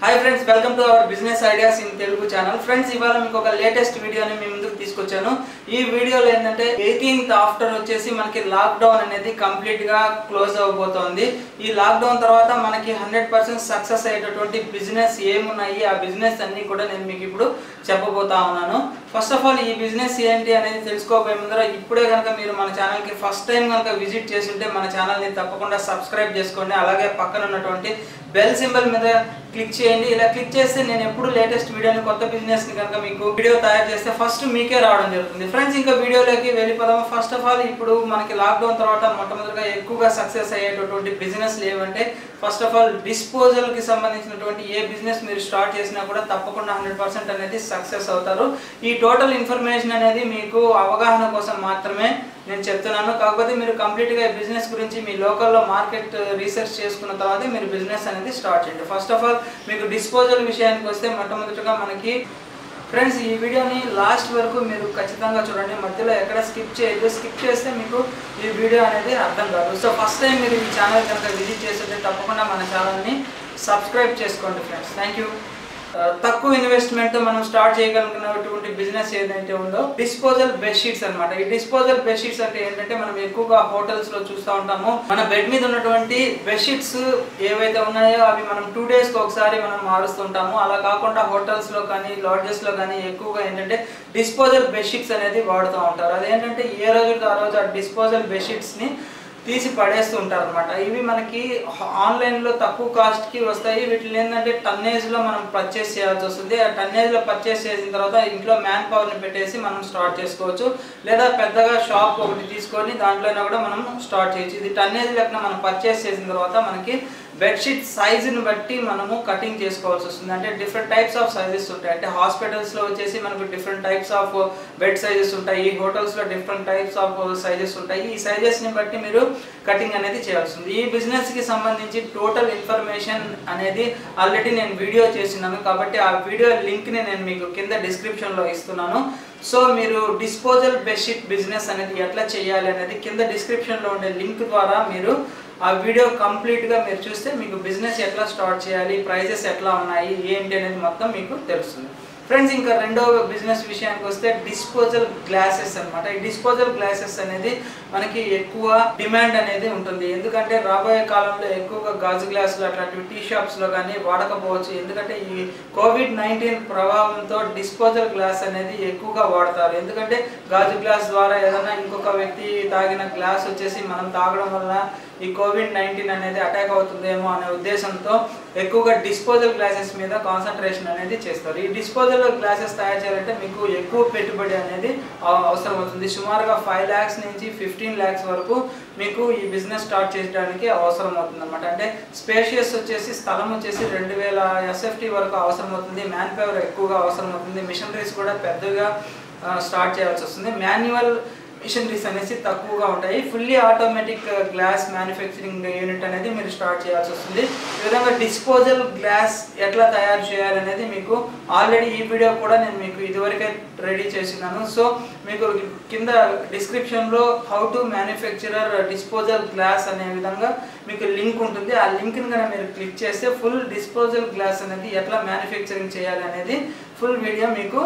hi friends welcome to our business ideas in Telugu channel friends ఇవాళ మీకు ఒక latest వీడియోని మీ ముందుకు తీసుకొచ్చాను ఈ వీడియోలో ఏంటంటే ఎయిటీన్త్ ఆఫ్టర్ వచ్చేసి మనకి లాక్డౌన్ అనేది కంప్లీట్ గా క్లోజ్ అవబోతోంది ఈ లాక్డౌన్ తర్వాత మనకి హండ్రెడ్ పర్సెంట్ సక్సెస్ అయ్యేటటువంటి బిజినెస్ ఏమున్నాయి ఆ బిజినెస్ అన్ని కూడా నేను మీకు ఇప్పుడు చెప్పబోతా ఉన్నాను ఫస్ట్ ఆఫ్ ఆల్ ఈ బిజినెస్ ఏంటి అనేది తెలుసుకోబోయే ముందర ఇప్పుడే కనుక మీరు మన ఛానల్కి ఫస్ట్ టైం కనుక విజిట్ చేసి ఉంటే మన ఛానల్ని తప్పకుండా సబ్స్క్రైబ్ చేసుకోండి అలాగే పక్కన ఉన్నటువంటి బెల్ సింబల్ మీద క్లిక్ చేయండి ఇలా క్లిక్ చేస్తే నేను ఎప్పుడు లేటెస్ట్ వీడియోని కొత్త బిజినెస్ ని కనుక మీకు వీడియో తయారు చేస్తే ఫస్ట్ మీకే రావడం జరుగుతుంది ఫ్రెండ్స్ ఇంకా వీడియోలోకి వెళ్ళిపోదాం ఫస్ట్ ఆఫ్ ఆల్ ఇప్పుడు మనకి లాక్డౌన్ తర్వాత మొట్టమొదటిగా ఎక్కువగా సక్సెస్ అయ్యేటటువంటి బిజినెస్ ఏవంటే ఫస్ట్ ఆఫ్ ఆల్ డిస్పోజల్ కి సంబంధించినటువంటి ఏ బిజినెస్ మీరు స్టార్ట్ చేసినా కూడా తప్పకుండా హండ్రెడ్ పర్సెంట్ అనేది సక్సెస్ అవుతారు ఈ టోటల్ ఇన్ఫర్మేషన్ అనేది మీకు అవగాహన కోసం మాత్రమే నేను చెప్తున్నాను కాకపోతే మీరు కంప్లీట్గా ఈ బిజినెస్ గురించి మీ లోకల్లో మార్కెట్ రీసెర్చ్ చేసుకున్న తర్వాత మీరు బిజినెస్ అనేది స్టార్ట్ చేయండి ఫస్ట్ ఆఫ్ ఆల్ మీకు డిస్పోజల్ విషయానికి వస్తే మొట్టమొదటిగా మనకి ఫ్రెండ్స్ ఈ వీడియోని లాస్ట్ వరకు మీరు ఖచ్చితంగా చూడండి మధ్యలో ఎక్కడ స్కిప్ చేయొద్దు స్కిప్ చేస్తే మీకు ఈ వీడియో అనేది అర్థం కాదు సో ఫస్ట్ టైం మీరు ఈ ఛానల్ కనుక విజిట్ చేస్తుంటే తప్పకుండా మన ఛానల్ని సబ్స్క్రైబ్ చేసుకోండి ఫ్రెండ్స్ థ్యాంక్ యూ తక్కువ ఇన్వెస్ట్మెంట్ మనం స్టార్ట్ చేయగలిగినటువంటి బిజినెస్ ఏదైతే ఉందో డిస్పోజల్ బెడ్షీట్స్ అన్నమాట ఈ డిస్పోజల్ బెడ్షీట్స్ అంటే ఏంటంటే మనం ఎక్కువగా హోటల్స్ లో చూస్తూ ఉంటాము మన బెడ్ మీద ఉన్నటువంటి బెడ్షీట్స్ ఏవైతే ఉన్నాయో అవి మనం టూ డేస్ కి ఒకసారి మనం మారుస్తుంటాము అలా కాకుండా హోటల్స్ లో కానీ లాడ్జెస్ లో కానీ ఎక్కువగా ఏంటంటే డిస్పోజల్ బెడ్షీట్స్ అనేది వాడుతూ ఉంటారు అదేంటంటే ఏ రోజుకి ఆ రోజు ఆ డిస్పోజల్ బెడ్షీట్స్ ని తీసి పడేస్తూ ఉంటారు అనమాట ఇవి మనకి ఆన్లైన్లో తక్కువ కాస్ట్కి వస్తాయి వీటిని ఏంటంటే టన్నేజ్లో మనం పర్చేస్ చేయాల్సి వస్తుంది ఆ టన్నేజ్లో పర్చేస్ చేసిన తర్వాత ఇంట్లో మ్యాన్ పవర్ని పెట్టేసి మనం స్టార్ట్ చేసుకోవచ్చు లేదా పెద్దగా షాప్ ఒకటి తీసుకొని దాంట్లోనే కూడా మనం స్టార్ట్ చేయొచ్చు ఇది టన్నేజ్ లెక్కన మనం పర్చేస్ చేసిన తర్వాత మనకి బెడ్షీట్ సైజుని బట్టి మనము కటింగ్ చేసుకోవాల్సి వస్తుంది అంటే డిఫరెంట్ టైప్స్ ఆఫ్ సైజెస్ ఉంటాయి అంటే హాస్పిటల్స్లో వచ్చేసి మనకు different types of bed sizes ఉంటాయి హోటల్స్లో డిఫరెంట్ టైప్స్ ఆఫ్ సైజెస్ ఉంటాయి ఈ సైజెస్ని బట్టి మీరు కటింగ్ అనేది చేయాల్సి ఉంది ఈ బిజినెస్కి సంబంధించి టోటల్ ఇన్ఫర్మేషన్ అనేది ఆల్రెడీ నేను వీడియో చేసినాను కాబట్టి ఆ వీడియో లింక్ని నేను మీకు కింద డిస్క్రిప్షన్లో ఇస్తున్నాను సో మీరు డిస్పోజల్ బెడ్షీట్ బిజినెస్ అనేది ఎట్లా చేయాలి అనేది కింద డిస్క్రిప్షన్లో ఉండే లింక్ ద్వారా మీరు ఆ వీడియో కంప్లీట్గా మీరు చూస్తే మీకు బిజినెస్ ఎట్లా స్టార్ట్ చేయాలి ప్రైజెస్ ఎట్లా ఉన్నాయి ఏంటి అనేది మొత్తం మీకు తెలుస్తుంది ఫ్రెండ్స్ ఇంకా రెండో బిజినెస్ విషయానికి వస్తే డిస్పోజల్ గ్లాసెస్ అన్నమాట ఈ డిస్పోజల్ గ్లాసెస్ అనేది మనకి ఎక్కువ డిమాండ్ అనేది ఉంటుంది ఎందుకంటే రాబోయే కాలంలో ఎక్కువగా గాజు గ్లాసులు అట్లాంటివి టీ షాప్స్లో కానీ వాడకపోవచ్చు ఎందుకంటే ఈ కోవిడ్ నైన్టీన్ ప్రభావంతో డిస్పోజల్ గ్లాస్ అనేది ఎక్కువగా వాడతారు ఎందుకంటే గాజు గ్లాస్ ద్వారా ఏదైనా ఇంకొక వ్యక్తి తాగిన గ్లాస్ వచ్చేసి మనం తాగడం వల్ల ఈ కోవిడ్ నైన్టీన్ అనేది అటాక్ అవుతుందేమో అనే ఉద్దేశంతో ఎక్కువగా డిస్పోజల్ గ్లాసెస్ మీద కాన్సన్ట్రేషన్ అనేది చేస్తారు ఈ డిస్పోజల్ గ్లాసెస్ తయారు చేయాలంటే మీకు ఎక్కువ పెట్టుబడి అనేది అవ- అవసరం అవుతుంది సుమారుగా ఫైవ్ ల్యాక్స్ నుంచి ఫిఫ్టీన్ ల్యాక్స్ వరకు మీకు ఈ బిజినెస్ స్టార్ట్ చేయడానికి అవసరం అవుతుంది అనమాట అంటే స్పేషియస్ వచ్చేసి స్థలం వచ్చేసి రెండు వేల ఎస్ఎఫ్టీ వరకు అవసరం అవుతుంది మ్యాన్ పవర్ ఎక్కువగా అవసరం అవుతుంది మిషనరీస్ కూడా పెద్దగా స్టార్ట్ చేయాల్సి వస్తుంది మాన్యువల్ మిషనరీస్ అనేసి తక్కువగా ఉంటాయి fully automatic glass manufacturing unit అనేది మీరు స్టార్ట్ చేయాల్సి వస్తుంది ఈ విధంగా డిస్పోజల్ గ్లాస్ ఎట్లా తయారు చేయాలనేది మీకు ఆల్రెడీ ఈ వీడియో కూడా నేను మీకు ఇదివరకే రెడీ చేసినాను సో మీకు కింద డిస్క్రిప్షన్లో how to manufacturer disposal glass అనే విధంగా మీకు లింక్ ఉంటుంది ఆ లింక్ని కనుక మీరు క్లిక్ చేస్తే ఫుల్ డిస్పోజల్ గ్లాస్ అనేది ఎట్లా మ్యానుఫ్యాక్చరింగ్ చేయాలి అనేది ఫుల్ వీడియో మీకు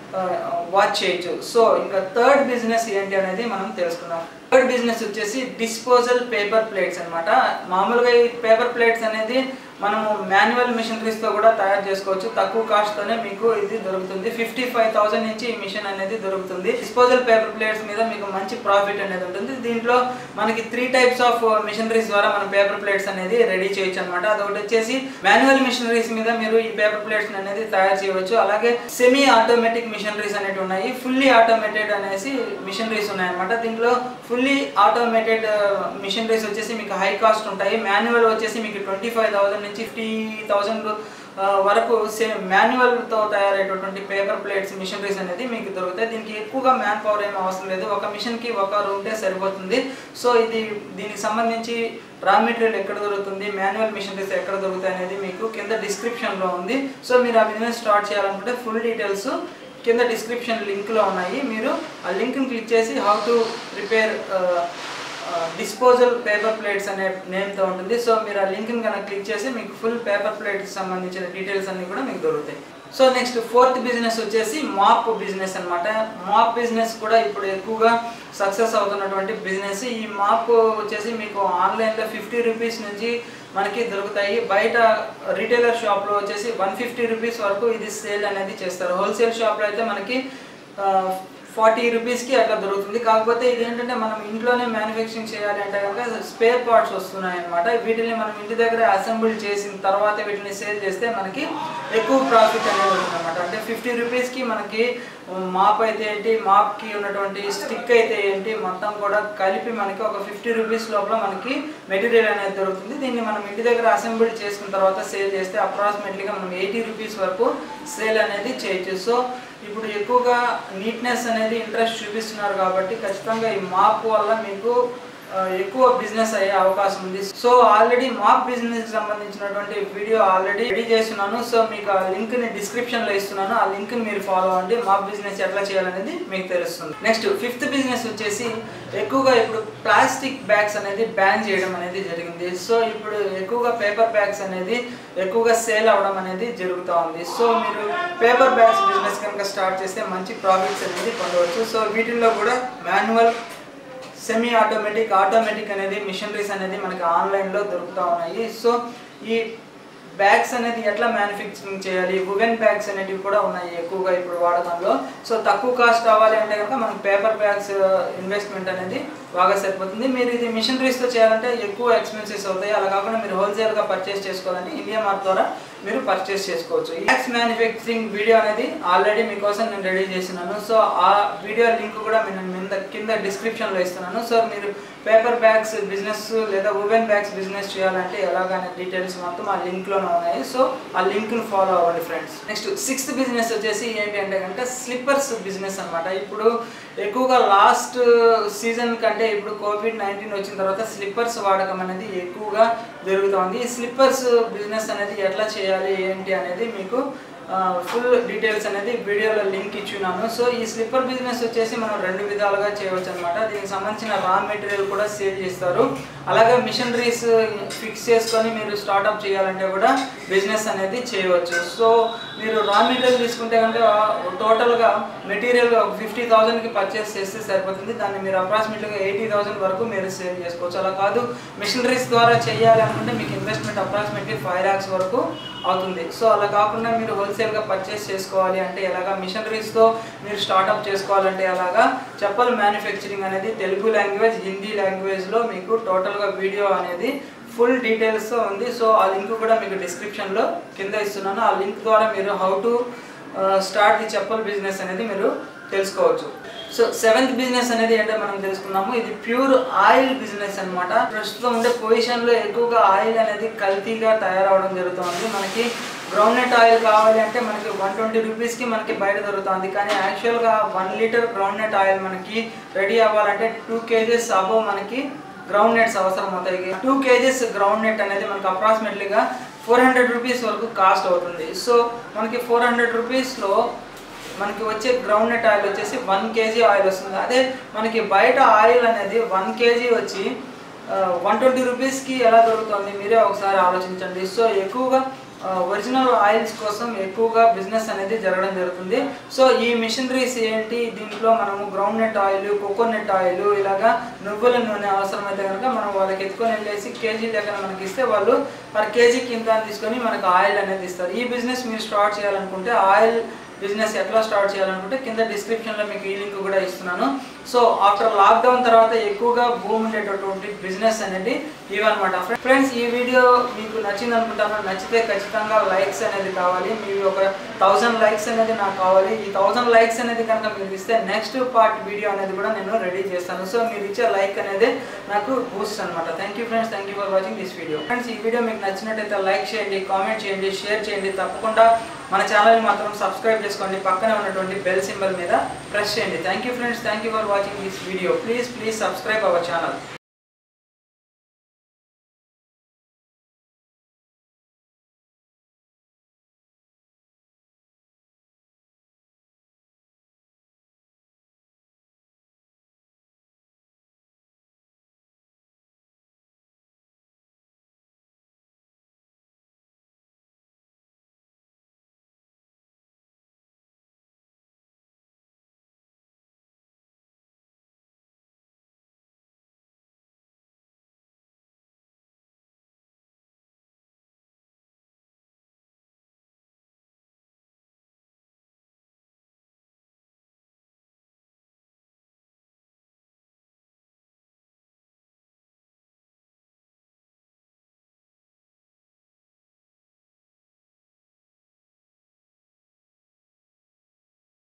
వాచ్ చేయొచ్చు సో ఇంకా థర్డ్ బిజినెస్ ఏంటి అనేది మనం తెలుసుకుందాం థర్డ్ బిజినెస్ వచ్చేసి డిస్పోజల్ పేపర్ ప్లేట్స్ అన్నమాట మామూలుగా ఈ పేపర్ ప్లేట్స్ అనేది మనము మాన్యువల్ మిషనరీస్తో కూడా తయారు చేసుకోవచ్చు తక్కువ కాస్ట్తోనే మీకు ఇది దొరుకుతుంది ఫిఫ్టీ ఫైవ్ థౌసండ్ నుంచి ఈ మిషన్ అనేది దొరుకుతుంది డిస్పోజల్ పేపర్ ప్లేట్స్ మీద మీకు మంచి ప్రాఫిట్ అనేది ఉంటుంది దీంట్లో మనకి త్రీ టైప్స్ ఆఫ్ మిషనరీస్ ద్వారా మనం పేపర్ ప్లేట్స్ అనేది రెడీ చేయొచ్చు అనమాట అదొకటి వచ్చేసి మాన్యువల్ మిషనరీస్ మీద మీరు ఈ పేపర్ ప్లేట్స్ అనేది తయారు చేయవచ్చు అలాగే సెమీ ఆటోమేటిక్ మిషనరీస్ అనేవి ఉన్నాయి ఫుల్లీ ఆటోమేటెడ్ అనేసి మిషనరీస్ ఉన్నాయన్నమాట దీంట్లో ఫుల్లీ ఆటోమేటెడ్ మిషనరీస్ వచ్చేసి మీకు హై కాస్ట్ ఉంటాయి మాన్యువల్ వచ్చేసి మీకు ట్వంటీ ఫైవ్ థౌసండ్ నుంచి ఫిఫ్టీ థౌసండ్ వరకు సేమ్ మాన్యువల్తో తయారయ్యేటటువంటి పేపర్ ప్లేట్స్ మిషనరీస్ అనేది మీకు దొరుకుతాయి దీనికి ఎక్కువగా మ్యాన్ పవర్ ఏం అవసరం లేదు ఒక మిషన్కి ఒకరు ఉంటే సరిపోతుంది సో ఇది దీనికి సంబంధించి రా మెటీరియల్ ఎక్కడ దొరుకుతుంది మాన్యువల్ మిషనరీస్ ఎక్కడ దొరుకుతాయి అనేది మీకు కింద డిస్క్రిప్షన్లో ఉంది సో మీరు ఆ బిజినెస్ స్టార్ట్ చేయాలనుకుంటే ఫుల్ డీటెయిల్స్ కింద డిస్క్రిప్షన్ లింక్లో ఉన్నాయి మీరు ఆ లింక్ని క్లిక్ చేసి how to prepare disposal paper plates అనే నేమ్తో ఉంటుంది సో మీరు ఆ లింక్ని కనుక క్లిక్ చేసి మీకు ఫుల్ పేపర్ ప్లేట్కి సంబంధించిన డీటెయిల్స్ అన్ని కూడా మీకు దొరుకుతాయి సో నెక్స్ట్ ఫోర్త్ బిజినెస్ వచ్చేసి మాప్ బిజినెస్ అన్నమాట మాప్ బిజినెస్ కూడా ఇప్పుడు ఎక్కువగా సక్సెస్ అవుతున్నటువంటి బిజినెస్ ఈ మాప్ వచ్చేసి మీకు ఆన్లైన్లో ఫిఫ్టీ రూపీస్ నుంచి మనకి దొరుకుతాయి బయట రీటైలర్ షాప్లో వచ్చేసి వన్ ఫిఫ్టీ రూపీస్ వరకు ఇది సేల్ అనేది చేస్తారు హోల్సేల్ షాప్లో అయితే మనకి ఫార్టీ రూపీస్కి అట్లా దొరుకుతుంది కాకపోతే ఇది ఏంటంటే మనం ఇంట్లోనే మ్యానుఫ్యాక్చరింగ్ చేయాలి అంటే కనుక స్పేర్ పార్ట్స్ వస్తున్నాయి అనమాట వీటిని మనం ఇంటి దగ్గర అసెంబుల్ చేసిన తర్వాత వీటిని సేల్ చేస్తే మనకి ఎక్కువ ప్రాఫిట్ అనేది ఉంటుంది అనమాట అంటే ఫిఫ్టీ రూపీస్కి మనకి మాప్ అయితే ఏంటి మాప్కి ఉన్నటువంటి స్టిక్ అయితే ఏంటి మొత్తం కూడా కలిపి మనకి ఒక ఫిఫ్టీ రూపీస్ లోపల మనకి మెటీరియల్ అనేది దొరుకుతుంది దీన్ని మనం ఇంటి దగ్గర అసెంబుల్ చేసుకున్న తర్వాత సేల్ చేస్తే అప్రాక్సిమేట్లీగా మనం ఎయిటీ రూపీస్ వరకు సేల్ అనేది చేయొచ్చు సో ఇప్పుడు ఎక్కువగా నీట్నెస్ అనేది ఇంట్రెస్ట్ చూపిస్తున్నారు కాబట్టి ఖచ్చితంగా ఈ మాప్ వల్ల మీకు ఆ, ఎక్కువ బిజినెస్ అయ్యే అవకాశం ఉంది సో ఆల్రెడీ మాప్ బిజినెస్ సంబంధించినటువంటి వీడియో ఆల్రెడీ రెడీ చేస్తున్నాను సో మీకు ఆ లింక్ ని డిస్క్రిప్షన్ లో ఇస్తున్నాను ఆ లింక్ ని మీరు ఫాలో అవ్వండి మాప్ బిజినెస్ ఎట్లా చేయాలనేది మీకు తెలుస్తుంది నెక్స్ట్ ఫిఫ్త్ బిజినెస్ వచ్చేసి ఎక్కువగా ఇప్పుడు ప్లాస్టిక్ బ్యాగ్స్ అనేది బ్యాన్ చేయడం అనేది జరిగింది సో ఇప్పుడు ఎక్కువగా పేపర్ బ్యాగ్స్ అనేది ఎక్కువగా సేల్ అవడం అనేది జరుగుతూ ఉంది సో మీరు పేపర్ బ్యాగ్స్ బిజినెస్ కనుక స్టార్ట్ చేస్తే మంచి ప్రాఫిట్స్ అనేది పొందవచ్చు సో వీటిల్లో కూడా మాన్యువల్ సెమీ ఆటోమేటిక్ ఆటోమేటిక్ అనేది మిషనరీస్ అనేది మనకి ఆన్లైన్లో దొరుకుతూ ఉన్నాయి సో ఈ బ్యాగ్స్ అనేది ఎట్లా మ్యానుఫ్యాక్చరింగ్ చేయాలి వువెన్ బ్యాగ్స్ అనేటివి కూడా ఉన్నాయి ఎక్కువగా ఇప్పుడు వాడకంలో సో తక్కువ కాస్ట్ కావాలి అంటే కనుక మనకి పేపర్ బ్యాగ్స్ ఇన్వెస్ట్మెంట్ అనేది బాగా సరిపోతుంది మీరు ఇది మిషనరీస్తో చేయాలంటే ఎక్కువ ఎక్స్పెన్సెస్ అవుతాయి అలా కాకుండా మీరు హోల్సేల్గా పర్చేస్ చేసుకోవాలని ఇండియా మార్ట్ ద్వారా మీరు పర్చేస్ చేసుకోవచ్చు ఈ బ్యాగ్స్ మ్యానుఫ్యాక్చరింగ్ వీడియో అనేది ఆల్రెడీ మీకోసం నేను రెడీ చేసినాను సో ఆ వీడియో లింక్ కూడా నేను కింద కింద డిస్క్రిప్షన్లో ఇస్తున్నాను సో మీరు పేపర్ బ్యాగ్స్ బిజినెస్ లేదా వువెన్ బ్యాగ్స్ బిజినెస్ చేయాలంటే ఎలాగనే డీటెయిల్స్ మొత్తం ఆ లింక్లోనే ఉన్నాయి సో ఆ లింక్ను ఫాలో అవ్వండి ఫ్రెండ్స్ నెక్స్ట్ సిక్స్త్ బిజినెస్ వచ్చేసి ఏంటి అంటే కనుక స్లిప్పర్స్ బిజినెస్ అన్నమాట ఇప్పుడు ఎక్కువగా లాస్ట్ సీజన్ కంటే ఇప్పుడు కోవిడ్ నైన్టీన్ వచ్చిన తర్వాత స్లిప్పర్స్ వాడకం అనేది ఎక్కువగా జరుగుతోంది ఈ స్లిప్పర్స్ బిజినెస్ అనేది ఎట్లా చేయాలి ఏంటి అనేది మీకు ఫుల్ డీటెయిల్స్ అనేది వీడియోలో లింక్ ఇచ్చున్నాను సో ఈ స్లిప్పర్ బిజినెస్ వచ్చేసి మనం రెండు విధాలుగా చేయవచ్చు అనమాట దీనికి సంబంధించిన రా మెటీరియల్ కూడా సేల్ చేస్తారు అలాగే మిషనరీస్ ఫిక్స్ చేసుకొని మీరు స్టార్ట్అప్ చేయాలంటే కూడా బిజినెస్ అనేది చేయవచ్చు సో మీరు రా మెటీరియల్ తీసుకుంటే కనుక టోటల్గా మెటీరియల్ ఒక ఫిఫ్టీ థౌసండ్కి పర్చేస్ చేస్తే సరిపోతుంది దాన్ని మీరు అప్రాక్సిమేట్గా ఎయిటీ థౌసండ్ వరకు మీరు సేల్ చేసుకోవచ్చు అలా కాదు మిషనరీస్ ద్వారా చేయాలి అనుకుంటే మీకు ఇన్వెస్ట్మెంట్ అప్రాక్సిమేట్లీ ఫైవ్ ల్యాక్స్ వరకు అవుతుంది సో అలా కాకుండా మీరు హోల్సేల్గా పర్చేస్ చేసుకోవాలి అంటే ఎలాగా మిషనరీస్తో మీరు స్టార్ట్అప్ చేసుకోవాలంటే ఎలాగా చెప్పల్ మ్యానుఫ్యాక్చరింగ్ అనేది తెలుగు లాంగ్వేజ్ హిందీ లాంగ్వేజ్లో మీకు టోటల్గా వీడియో అనేది ఫుల్ డీటెయిల్స్తో ఉంది సో ఆ లింక్ కూడా మీకు డిస్క్రిప్షన్లో కింద ఇస్తున్నాను ఆ లింక్ ద్వారా మీరు how to start the chappal business అనేది మీరు తెలుసుకోవచ్చు సో సెవెంత్ బిజినెస్ అనేది ఏంటో మనం తెలుసుకుందాము ఇది ప్యూర్ ఆయిల్ బిజినెస్ అన్నమాట ప్రస్తుతం ఉండే పొజిషన్లో ఎక్కువగా ఆయిల్ అనేది కల్తీగా తయారవడం జరుగుతుంది మనకి గ్రౌండ్నట్ ఆయిల్ కావాలి అంటే మనకి వన్ ట్వంటీ రూపీస్కి మనకి బయట దొరుకుతుంది కానీ యాక్చువల్గా వన్ లీటర్ గ్రౌండ్నట్ ఆయిల్ మనకి రెడీ అవ్వాలంటే టూ కేజెస్ అబవ్ మనకి గ్రౌండ్ నెట్స్ అవసరం అవుతాయి టూ కేజెస్ గ్రౌండ్ నెట్ అనేది మనకి అప్రాక్సిమేట్లీగా ఫోర్ హండ్రెడ్ రూపీస్ వరకు కాస్ట్ అవుతుంది సో మనకి ఫోర్ హండ్రెడ్ రూపీస్లో మనకి వచ్చే గ్రౌండ్ నెట్ ఆయిల్ వచ్చేసి వన్ కేజీ ఆయిల్ వస్తుంది అదే మనకి బయట ఆయిల్ అనేది వన్ కేజీ వచ్చి వన్ ట్వంటీ రూపీస్కి ఎలా దొరుకుతుంది మీరే ఒకసారి ఆలోచించండి సో ఎక్కువగా ఒరిజినల్ ఆయిల్స్ కోసం ఎక్కువగా బిజినెస్ అనేది జరగడం జరుగుతుంది సో ఈ మిషనరీస్ ఏంటి దీంట్లో మనము groundnut oil coconut oil ఇలాగా నువ్వుల నూనె అవసరమైతే కనుక మనం వాళ్ళకి ఎత్తుకొని వెళ్ళేసి కేజీ లెక్కన మనకి ఇస్తే వాళ్ళు పర్ కేజీ కింద తీసుకొని మనకు ఆయిల్ అనేది ఇస్తారు ఈ బిజినెస్ మీరు స్టార్ట్ చేయాలనుకుంటే ఆయిల్ బిజినెస్ ఎట్లా స్టార్ట్ చేయాలనుకుంటే కింద డిస్క్రిప్షన్లో మీకు ఈ లింక్ కూడా ఇస్తున్నాను సో ఆఫ్టర్ లాక్డౌన్ తర్వాత ఎక్కువగా భూమి ఉండేటటువంటి బిజినెస్ అనేది ఇవన్నమాట ఫ్రెండ్స్ ఈ వీడియో మీకు నచ్చింది అనుకుంటాను నచ్చితే ఖచ్చితంగా లైక్స్ అనేది కావాలి మీరు ఒక థౌజండ్ లైక్స్ అనేది నాకు కావాలి ఈ థౌజండ్ లైక్స్ అనేది కనుక మీరు ఇస్తే నెక్స్ట్ పార్ట్ వీడియో అనేది కూడా నేను రెడీ చేస్తాను సో మీరు ఇచ్చే లైక్ అనేది నాకు బూస్ట్ అనమాట thank you friends thank you for watching this video friends ఈ వీడియో మీకు నచ్చినట్టయితే లైక్ చేయండి కామెంట్ చేయండి షేర్ చేయండి తప్పకుండా మన ఛానల్ని మాత్రం సబ్స్క్రైబ్ చేసుకోండి పక్కనే ఉన్నటువంటి బెల్ సింబల్ మీద ప్రెస్ చేయండి thank you friends thank you for watching this video please please subscribe our channel